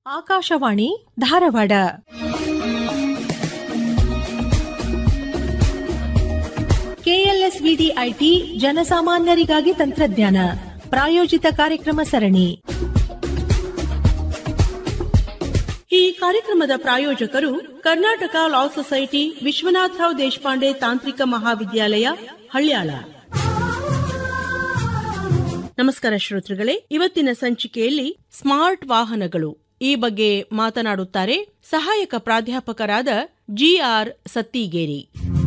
Akashvani Dharwad KLSVD IT ಜನಸಾಮಾನ್ಯರಿಗಾಗಿ ತಂತ್ರಜ್ಞಾನ ಪ್ರಾಯೋಜಿತ ಕಾರ್ಯಕ್ರಮ ಸರಣಿ ಈ ಕಾರ್ಯಕ್ರಮದ ಪ್ರಾಯೋಜಕರು ಕರ್ನಾಟಕ ಲಾ ಸೊಸೈಟಿ ವಿಶ್ವನಾಥರಾವ್ ದೇಶಪಾಂಡೆ ತಾಂತ್ರಿಕ ಮಹಾವಿದ್ಯಾಲಯ ಹಳ್ಯಾಳ ನಮಸ್ಕಾರ ಶ್ರೋತೃಗಳೇ ಇವತ್ತಿನ ಸಂಚಿಕೆಯಲ್ಲಿ ಸ್ಮಾರ್ಟ್ ವಾಹನಗಳು ಈ ಬಗ್ಗೆ ಮಾತನಾಡುತ್ತಾರೆ ಸಹಾಯಕ ಪ್ರಾಧ್ಯಾಪಕರಾದ ಜಿಆರ್ ಸತ್ತಿಗೇರಿ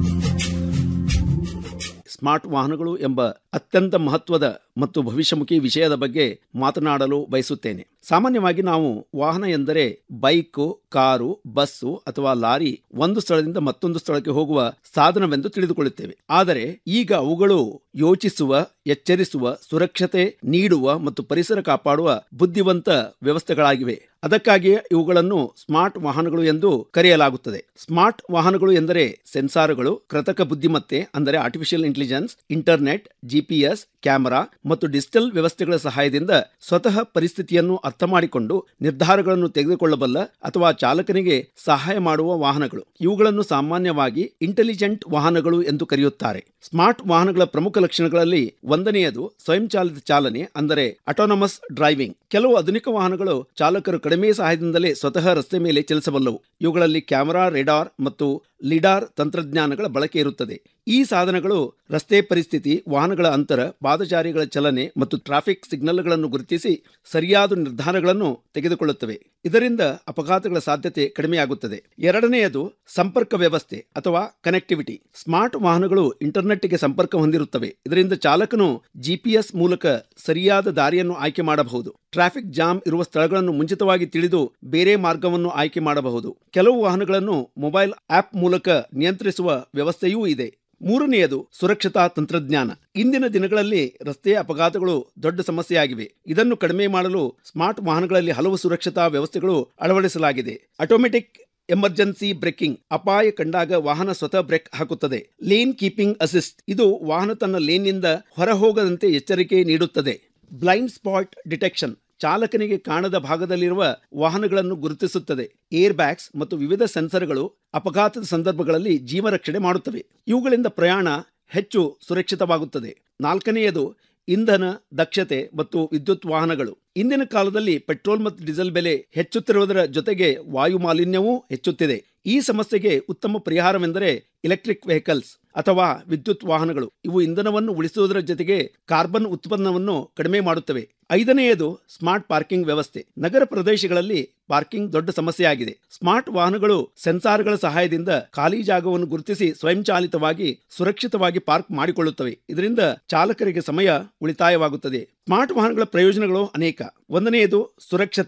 ಸ್ಮಾರ್ಟ್ ವಾಹನಗಳು ಎಂಬ ಅತ್ಯಂತ ಮಹತ್ವದ ಮತ್ತು ಭವಿಷ್ಯಮುಖಿ ವಿಷಯದ ಬಗ್ಗೆ ಮಾತನಾಡಲು ಬಯಸುತ್ತೇನೆ ಸಾಮಾನ್ಯವಾಗಿ ನಾವು ವಾಹನ ಎಂದರೆ ಬೈಕು ಕಾರು ಬಸ್ಸು ಅಥವಾ ಲಾರಿ ಒಂದು ಸ್ಥಳದಿಂದ ಮತ್ತೊಂದು ಸ್ಥಳಕ್ಕೆ ಹೋಗುವ ಸಾಧನವೆಂದು ತಿಳಿದುಕೊಳ್ಳುತ್ತೇವೆ ಆದರೆ ಈಗ ಅವುಗಳು ಯೋಚಿಸುವ ಎಚ್ಚರಿಸುವ ಸುರಕ್ಷತೆ ನೀಡುವ ಮತ್ತು ಪರಿಸರ ಕಾಪಾಡುವ ಬುದ್ಧಿವಂತ ವ್ಯವಸ್ಥೆಗಳಾಗಿವೆ ಅದಕ್ಕಾಗಿಯೇ ಇವುಗಳನ್ನು ಸ್ಮಾರ್ಟ್ ವಾಹನಗಳು ಎಂದು ಕರೆಯಲಾಗುತ್ತದೆ ಸ್ಮಾರ್ಟ್ ವಾಹನಗಳು ಎಂದರೆ ಸೆನ್ಸಾರ್ಗಳು ಕೃತಕ ಬುದ್ಧಿಮತ್ತೆ ಅಂದರೆ artificial intelligence internet GPS camera ಮತ್ತು ಡಿಜಿಟಲ್ ವ್ಯವಸ್ಥೆಗಳ ಸಹಾಯದಿಂದ ಸ್ವತಃ ಪರಿಸ್ಥಿತಿಯನ್ನು ಅರ್ಥ ಮಾಡಿಕೊಂಡು ನಿರ್ಧಾರಗಳನ್ನು ತೆಗೆದುಕೊಳ್ಳಬಲ್ಲ ಅಥವಾ ಚಾಲಕನಿಗೆ ಸಹಾಯ ಮಾಡುವ ವಾಹನಗಳು ಇವುಗಳನ್ನು ಸಾಮಾನ್ಯವಾಗಿ ಇಂಟೆಲಿಜೆಂಟ್ ವಾಹನಗಳು ಎಂದು ಕರೆಯುತ್ತಾರೆ ಸ್ಮಾರ್ಟ್ ವಾಹನಗಳ ಪ್ರಮುಖ ಲಕ್ಷಣಗಳಲ್ಲಿ ಒಂದನೆಯದು ಸ್ವಯಂಚಾಲಿತ ಚಾಲನೆ ಅಂದರೆ ಅಟೋನಮಸ್ ಡ್ರೈವಿಂಗ್ ಕೆಲವು ಆಧುನಿಕ ವಾಹನಗಳು ಚಾಲಕರು ಕಡಿಮೆ ಸಹಾಯದಿಂದಲೇ ಸ್ವತಃ ರಸ್ತೆ ಮೇಲೆ ಚಲಿಸಬಲ್ಲವು ಇವುಗಳಲ್ಲಿ ಕ್ಯಾಮೆರಾ ರೆಡಾರ್ ಮತ್ತು ಲಿಡಾರ್ ತಂತ್ರಜ್ಞಾನಗಳ ಬಳಕೆ ಇರುತ್ತದೆ ಈ ಸಾಧನಗಳು ರಸ್ತೆ ಪರಿಸ್ಥಿತಿ ವಾಹನಗಳ ಅಂತರ ಪಾದಚಾರಿಗಳ ಚಲನೆ ಮತ್ತು ಟ್ರಾಫಿಕ್ ಸಿಗ್ನಲ್ಗಳನ್ನು ಗುರುತಿಸಿ ಸರಿಯಾದ ನಿರ್ಧಾರಗಳನ್ನು ತೆಗೆದುಕೊಳ್ಳುತ್ತವೆ ಇದರಿಂದ ಅಪಘಾತಗಳ ಸಾಧ್ಯತೆ ಕಡಿಮೆಯಾಗುತ್ತದೆ ಎರಡನೆಯದು ಸಂಪರ್ಕ ವ್ಯವಸ್ಥೆ ಅಥವಾ ಕನೆಕ್ಟಿವಿಟಿ ಸ್ಮಾರ್ಟ್ ವಾಹನಗಳು ಇಂಟರ್ನೆಟ್ಗೆ ಸಂಪರ್ಕ ಹೊಂದಿರುತ್ತವೆ ಇದರಿಂದ ಚಾಲಕನು ಜಿಪಿಎಸ್ ಮೂಲಕ ಸರಿಯಾದ ದಾರಿಯನ್ನು ಆಯ್ಕೆ ಮಾಡಬಹುದು ಟ್ರಾಫಿಕ್ ಜಾಮ್ ಇರುವ ಸ್ಥಳಗಳನ್ನು ಮುಂಚಿತವಾಗಿ ತಿಳಿದು ಬೇರೆ ಮಾರ್ಗವನ್ನು ಆಯ್ಕೆ ಮಾಡಬಹುದು ಕೆಲವು ವಾಹನಗಳನ್ನು ಮೊಬೈಲ್ ಆಪ್ ಮೂಲಕ ನಿಯಂತ್ರಿಸುವ ವ್ಯವಸ್ಥೆಯೂ ಇದೆ ಮೂರನೆಯದು ಸುರಕ್ಷತಾ ತಂತ್ರಜ್ಞಾನ ಇಂದಿನ ದಿನಗಳಲ್ಲಿ ರಸ್ತೆ ಅಪಘಾತಗಳು ದೊಡ್ಡ ಸಮಸ್ಯೆಯಾಗಿವೆ ಇದನ್ನು ಕಡಿಮೆ ಮಾಡಲು ಸ್ಮಾರ್ಟ್ ವಾಹನಗಳಲ್ಲಿ ಹಲವು ಸುರಕ್ಷತಾ ವ್ಯವಸ್ಥೆಗಳು ಅಳವಡಿಸಲಾಗಿದೆ ಆಟೋಮೆಟಿಕ್ ಎಮರ್ಜೆನ್ಸಿ ಬ್ರೇಕಿಂಗ್ ಅಪಾಯ ಕಂಡಾಗ ವಾಹನ ಸ್ವತಃ ಬ್ರೇಕ್ ಹಾಕುತ್ತದೆ ಲೇನ್ ಕೀಪಿಂಗ್ ಅಸಿಸ್ಟ್ ಇದು ವಾಹನ ತನ್ನ ಲೇನ್ನಿಂದ ಹೊರಹೋಗದಂತೆ ಎಚ್ಚರಿಕೆ ನೀಡುತ್ತದೆ ಬ್ಲೈಂಡ್ ಸ್ಪಾಟ್ ಡಿಟೆಕ್ಷನ್ ಚಾಲಕನಿಗೆ ಕಾಣದ ಭಾಗದಲ್ಲಿರುವ ವಾಹನಗಳನ್ನು ಗುರುತಿಸುತ್ತದೆ ಏರ್ ಬ್ಯಾಗ್ಸ್ ಮತ್ತು ವಿವಿಧ ಸೆನ್ಸರ್ಗಳು ಅಪಘಾತದ ಸಂದರ್ಭಗಳಲ್ಲಿ ಜೀವ ರಕ್ಷಣೆ ಮಾಡುತ್ತವೆ ಇವುಗಳಿಂದ ಪ್ರಯಾಣ ಹೆಚ್ಚು ಸುರಕ್ಷಿತವಾಗುತ್ತದೆ ನಾಲ್ಕನೆಯದು ಇಂಧನ ದಕ್ಷತೆ ಮತ್ತು ವಿದ್ಯುತ್ ವಾಹನಗಳು ಇಂದಿನ ಕಾಲದಲ್ಲಿ ಪೆಟ್ರೋಲ್ ಮತ್ತು ಡೀಸೆಲ್ ಬೆಲೆ ಹೆಚ್ಚುತ್ತಿರುವುದರ ಜೊತೆಗೆ ವಾಯು ಮಾಲಿನ್ಯವೂ ಹೆಚ್ಚುತ್ತಿದೆ ಈ ಸಮಸ್ಯೆಗೆ ಉತ್ತಮ ಪರಿಹಾರವೆಂದರೆ ಎಲೆಕ್ಟ್ರಿಕ್ ವೆಹಿಕಲ್ಸ್ ಅಥವಾ ವಿದ್ಯುತ್ ವಾಹನಗಳು ಇವು ಇಂಧನವನ್ನು ಉಳಿಸುವುದರ ಜೊತೆಗೆ ಕಾರ್ಬನ್ ಉತ್ಪನ್ನವನ್ನು ಕಡಿಮೆ ಮಾಡುತ್ತವೆ ಐದನೆಯದು ಸ್ಮಾರ್ಟ್ ಪಾರ್ಕಿಂಗ್ ವ್ಯವಸ್ಥೆ ನಗರ ಪ್ರದೇಶಗಳಲ್ಲಿ ಪಾರ್ಕಿಂಗ್ ದೊಡ್ಡ ಸಮಸ್ಯೆಯಾಗಿದೆ ಸ್ಮಾರ್ಟ್ ವಾಹನಗಳು ಸೆನ್ಸಾರ್ಗಳ ಸಹಾಯದಿಂದ ಖಾಲಿ ಜಾಗವನ್ನು ಗುರುತಿಸಿ ಸ್ವಯಂಚಾಲಿತವಾಗಿ ಸುರಕ್ಷಿತವಾಗಿ ಪಾರ್ಕ್ ಮಾಡಿಕೊಳ್ಳುತ್ತವೆ ಇದರಿಂದ ಚಾಲಕರಿಗೆ ಸಮಯ ಉಳಿತಾಯವಾಗುತ್ತದೆ ಸ್ಮಾರ್ಟ್ ವಾಹನಗಳ ಪ್ರಯೋಜನಗಳು ಅನೇಕ ಒಂದನೆಯದು ಸುರಕ್ಷತೆ